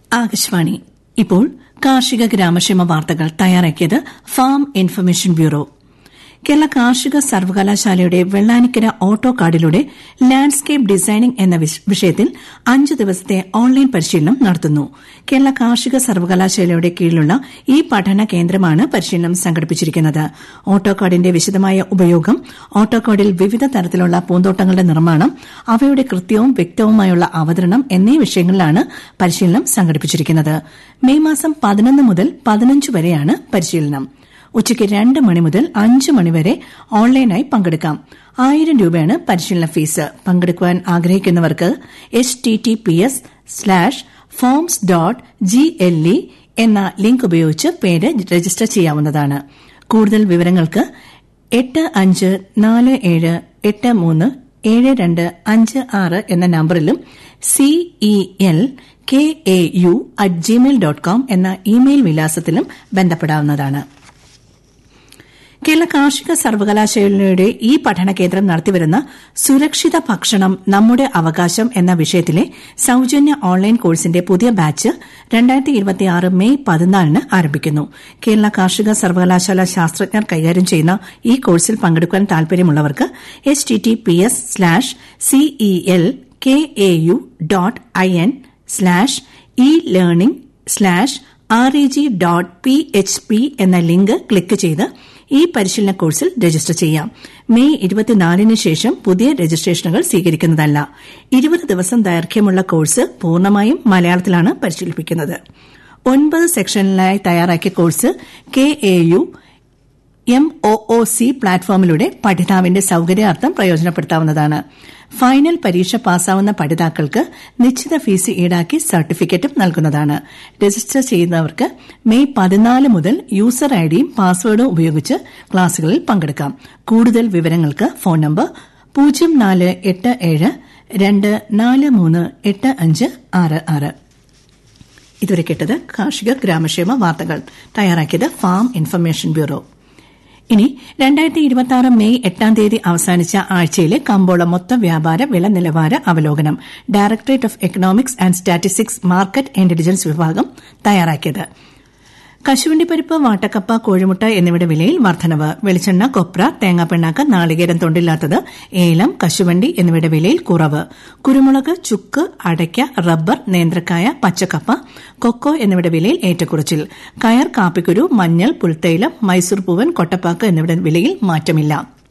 ആകാശവാണി ഇപ്പോൾ കാർഷിക ഗ്രാമക്ഷേമ വാർത്തകൾ തയ്യാറാക്കിയത് ഫാം ഇൻഫർമേഷൻ ബ്യൂറോ കേരള കാർഷിക സർവകലാശാലയുടെ വെള്ളാനിക്കര ഓട്ടോ കാർഡിലൂടെ ലാൻഡ്സ്കേപ്പ് ഡിസൈനിംഗ് എന്ന വിഷയത്തിൽ അഞ്ച് ദിവസത്തെ ഓൺലൈൻ പരിശീലനം നടത്തുന്നു കേരള കാർഷിക സർവകലാശാലയുടെ കീഴിലുള്ള ഈ പഠന കേന്ദ്രമാണ് പരിശീലനം സംഘടിപ്പിച്ചിരിക്കുന്നത് ഓട്ടോ കാർഡിന്റെ വിശദമായ ഉപയോഗം ഓട്ടോ കാർഡിൽ വിവിധ തരത്തിലുള്ള പൂന്തോട്ടങ്ങളുടെ നിർമ്മാണം അവയുടെ കൃത്യവും വ്യക്തവുമായുള്ള അവതരണം എന്നീ വിഷയങ്ങളിലാണ് പരിശീലനം സംഘടിപ്പിച്ചിരിക്കുന്നത് മെയ് മാസം പതിനൊന്ന് മുതൽ പതിനഞ്ച് വരെയാണ് പരിശീലനം ഉച്ചയ്ക്ക് രണ്ട് മണി മുതൽ അഞ്ച് മണിവരെ ഓൺലൈനായി പങ്കെടുക്കാം ആയിരം രൂപയാണ് പരിശീലന ഫീസ് പങ്കെടുക്കുവാൻ ആഗ്രഹിക്കുന്നവർക്ക് H T T P S slash forms dot G L E എന്ന ലിങ്ക് ഉപയോഗിച്ച് പേര് രജിസ്റ്റർ ചെയ്യാവുന്നതാണ് കൂടുതൽ വിവരങ്ങൾക്ക് എട്ട് അഞ്ച് നാല് ഏഴ് എട്ട് മൂന്ന് ഏഴ് രണ്ട് അഞ്ച് ആറ് എന്ന നമ്പറിലും CEL K A U at Gmail dot com എന്ന ഇമെയിൽ വിലാസത്തിലും ബന്ധപ്പെടാവുന്നതാണ് കേരള കാർഷിക സർവകലാശാലയുടെ ഈ പഠന കേന്ദ്രം നടത്തിവരുന്ന സുരക്ഷിത ഭക്ഷണം നമ്മുടെ അവകാശം എന്ന വിഷയത്തിലെ സൌജന്യ ഓൺലൈൻ കോഴ്സിന്റെ പുതിയ ബാച്ച് മെയ് പതിനാലിന് ആരംഭിക്കുന്നു കേരള കാർഷിക സർവകലാശാല ശാസ്ത്രജ്ഞർ കൈകാര്യം ചെയ്യുന്ന ഈ കോഴ്സിൽ പങ്കെടുക്കാൻ താൽപര്യമുള്ളവർക്ക് H T T P S slash CEL K A U dot I N slash E learning slash R E G dot P H P എന്ന ലിങ്ക് ക്ലിക്ക് ചെയ്ത് ഈ പരിശീലന കോഴ്സിൽ രജിസ്റ്റർ ചെയ്യാം മെയ് ഇരുപത്തിനാലിന് ശേഷം പുതിയ രജിസ്ട്രേഷനുകൾ സ്വീകരിക്കുന്നതല്ല ഇരുപത് ദിവസം ദൈർഘ്യമുള്ള കോഴ്സ് പൂർണ്ണമായും മലയാളത്തിലാണ് പരിശീലിപ്പിക്കുന്നത് ഒൻപത് സെക്ഷനിലായി തയ്യാറാക്കിയ course K A U M O O C പ്ലാറ്റ്ഫോമിലൂടെ പഠിതാവിന്റെ സൌകര്യാർത്ഥം പ്രയോജനപ്പെടുത്താവുന്നതാണ് ഫൈനൽ പരീക്ഷ പാസ്സാവുന്ന പഠിതാക്കൾക്ക് നിശ്ചിത ഫീസ് ഈടാക്കി സർട്ടിഫിക്കറ്റും നൽകുന്നതാണ് രജിസ്റ്റർ ചെയ്യുന്നവർക്ക് മെയ് പതിനാല് മുതൽ യൂസർ ഐഡിയും പാസ്വേഡും ഉപയോഗിച്ച് ക്ലാസുകളിൽ പങ്കെടുക്കാം കൂടുതൽ വിവരങ്ങൾക്ക് ഫോൺ നമ്പർ പൂജ്യം നാല് എട്ട് ഏഴ് രണ്ട് നാല് മൂന്ന് എട്ട് അഞ്ച് ആറ് ആറ് ഇതുവരെ കേട്ടത് കാർഷിക ഗ്രാമക്ഷേമ വാർത്തകൾ തയ്യാറാക്കിയത് ഫാം ഇൻഫർമേഷൻ ബ്യൂറോ ഇനി രണ്ടായിരത്തി ഇരുപത്തി ആറ് മെയ് എട്ടാം തീയതി അവസാനിച്ച ആഴ്ചയിലെ കമ്പോള മൊത്ത വ്യാപാര വില നിലവാര അവലോകനം directorate of economics and statistics market intelligence വിഭാഗം തയ്യാറാക്കിയത് കശുവണ്ടിപ്പരിപ്പ് വാട്ടക്കപ്പ കോഴിമുട്ട എന്നിവയുടെ വിലയിൽ വർധനവ് വെളിച്ചെണ്ണ കൊപ്ര തേങ്ങാപ്പിണ്ണാക്ക് നാളികേരം തൊണ്ടില്ലാത്തത് ഏലം കശുവണ്ടി എന്നിവയുടെ വിലയിൽ കുറവ് കുരുമുളക് ചുക്ക് അടയ്ക്ക റബ്ബർ നേന്ത്രക്കായ പച്ചക്കപ്പ കൊക്കോ എന്നിവയുടെ വിലയിൽ ഏറ്റക്കുറച്ചിൽ കയർ കാപ്പിക്കുരു മഞ്ഞൾ പുൽത്തൈലം മൈസൂർ പൂവൻ കൊട്ടപ്പാക്ക് എന്നിവയുടെ വിലയിൽ മാറ്റമില്ല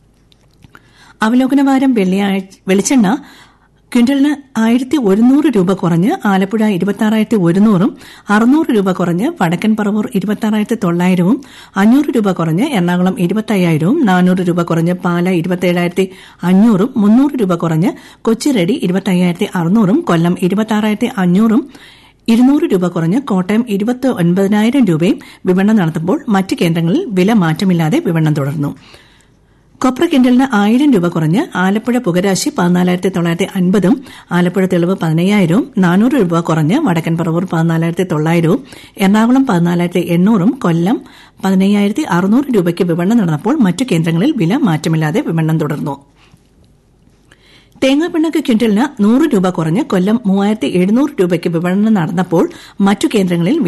അവലോകനവാരം വെളിച്ചെണ്ണ ക്വിന്റലിന് ആയിരത്തി ഒരുന്നൂറ് രൂപ കുറഞ്ഞ് ആലപ്പുഴ ഇരുപത്തി ഒരുന്നൂറും അറുന്നൂറ് രൂപ കുറഞ്ഞ് വടക്കൻ പറവൂർ ഇരുപത്തി തൊള്ളായിരവും അഞ്ഞൂറ് രൂപ കുറഞ്ഞ് എറണാകുളം ഇരുപത്തയ്യായിരവും നാനൂറ് രൂപ കുറഞ്ഞ് പാല ഇരുപത്തേഴായിരത്തി അഞ്ഞൂറും മുന്നൂറ് രൂപ കുറഞ്ഞ് കൊച്ചിറെഡി ഇരുപത്തയ്യായിരത്തി അറുന്നൂറും കൊല്ലം ഇരുപത്താറായിരത്തി അഞ്ഞൂറും ഇരുന്നൂറ് രൂപ കുറഞ്ഞ് കോട്ടയം ഇരുപത്തി ഒൻപതിനായിരം രൂപയും വിപണനം നടത്തുമ്പോൾ മറ്റ് കേന്ദ്രങ്ങളിൽ വില മാറ്റമില്ലാതെ വിപണനം തുടർന്നു കൊപ്ര കിൻഡലിന് ആയിരം രൂപ കുറഞ്ഞ് ആലപ്പുഴ പുകരാശി പതിനാലായിരത്തി തൊള്ളായിരത്തി അൻപതും ആലപ്പുഴ തെളിവ് പതിനയ്യായിരവും നാനൂറ് രൂപ കുറഞ്ഞ് വടക്കൻ പറവൂർ പതിനാലായിരത്തി തൊള്ളായിരവും എറണാകുളം പതിനാലായിരത്തി എണ്ണൂറും കൊല്ലം പതിനയ്യായിരത്തി അറുന്നൂറ് രൂപയ്ക്ക് വിപണനം നടന്നപ്പോൾ മറ്റു കേന്ദ്രങ്ങളിൽ വില മാറ്റമില്ലാതെ വിപണനം തുടർന്നു തേങ്ങാപ്പിണ്ണക്ക് ക്വിന്റലിന് നൂറ് രൂപ കുറഞ്ഞ് കൊല്ലം മൂവായിരത്തി എഴുന്നൂറ് രൂപയ്ക്ക് വിപണനം നടന്നപ്പോൾ മറ്റു കേന്ദ്രങ്ങളിൽ